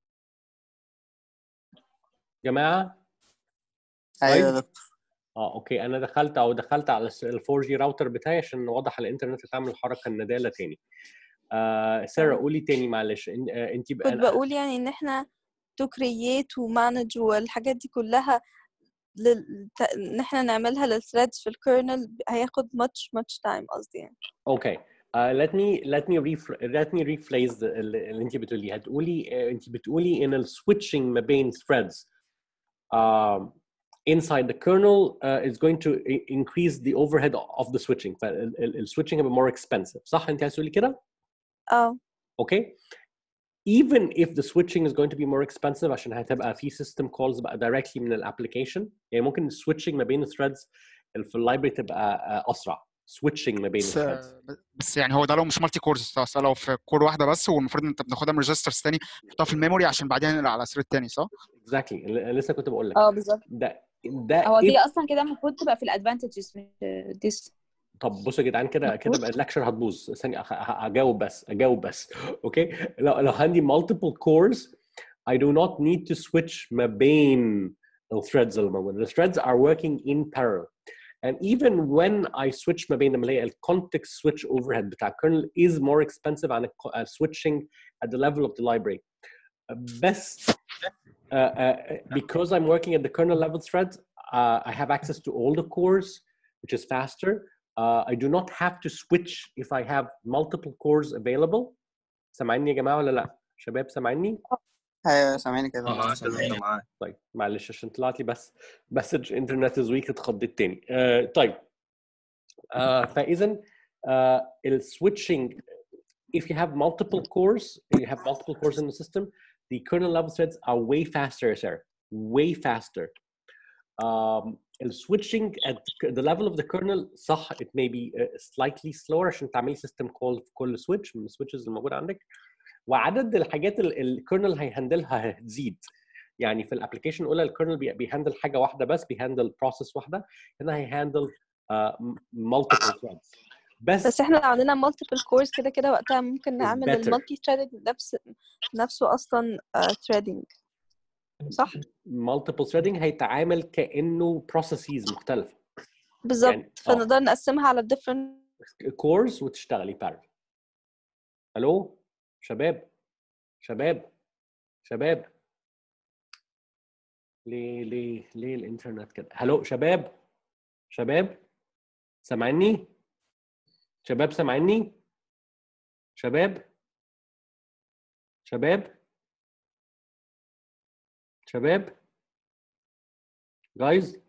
جماعه ايوه يا طيب. دكتور اه اوكي انا دخلت او دخلت على ال 4 جي راوتر بتاعي عشان نوضح الانترنت تعمل الحركه النداله تاني آه ساره قولي تاني معلش إن- آه، انت كنت بقول يعني إن احنا to create ومانج والحاجات دي كلها لل... ت- إن احنا نعملها للثريدز في الكيرنل هياخد much much time قصدي يعني اوكي uh, let me let me ref- let me rephrase the- اللي اللي انت بتقوليه هتقولي uh, انت بتقولي ان ال switching ما بين threads um, inside the kernel uh, is going to i- increase the overhead of the switching فال switching هيبقى more expensive صح انت عايز تقولي كده؟ اه اوكي even if the switching is going to be more expensive عشان هتبقى في system calls بقى directly من الابلكيشن يعني ممكن switching ما بين الثريدز في اللايبرري تبقى uh, اسرع switching ما بين بس الثريدز بس يعني هو ده لو مش مالتي كورز بس لو في كور واحده بس والمفروض ان انت بناخدها من ريجسترز تاني نحطها في الميموري عشان بعدين ننقل على ثريد تاني صح؟ exactly اللي لسه كنت بقول لك اه بالظبط ده ده هو دي if- اصلا كده المفروض تبقى في الادفانتجز مش ديس طب بصوا يا جدعان كده كده بقى اللكشر هتبوظ ثانيه أخ- ه- هجاوب بس اجاوب بس اوكي لو لو عندي multiple cores I do not need to switch ما بين الثريدز اللي موجوده. The threads are working in parallel. and even when I switch ما بين لما الاقي ال context switch overhead بتاع kernel is more expensive عن ال co- uh, switching at the level of the library بس uh, uh, because I'm working at the kernel level thread uh, I have access to all the cores which is faster uh, I do not have to switch if I have multiple cores available سامعيني يا جماعه ولا لا شباب سامعيني ايوه سامعني كده اه انت معاك طيب معلش عشان طلعت لي بس مسج انترنت از ويك اتخضيت تاني آه طيب آه فاذا آه السويتشنج if you have multiple cores you have multiple cores in the system the kernel level threads are way faster sir way faster um, the switching at the level of the kernel صح it may be uh, slightly slower عشان تعملي system call في كل switch من السويتشز اللي موجوده عندك وعدد الحاجات اللي الكيرنل هيهندلها هتزيد يعني في الابلكيشن الاولى الكيرنل بيهندل حاجه واحده بس بيهندل بروسيس واحده هنا هيهندل مالتيبل ثريدز بس بس احنا لو عندنا multiple cores كده كده وقتها ممكن نعمل better. المالتي threading نفس نفسه اصلا uh, threading صح مالتيبل ثريدنج هيتعامل كانه بروسيسز مختلفه بالظبط يعني- آه. فنقدر نقسمها على different كورز وتشتغلي بارل الو شباب شباب شباب ليه ليه ليه الانترنت كده الو شباب شباب سامعني شباب سامعني شباب شباب شباب جايز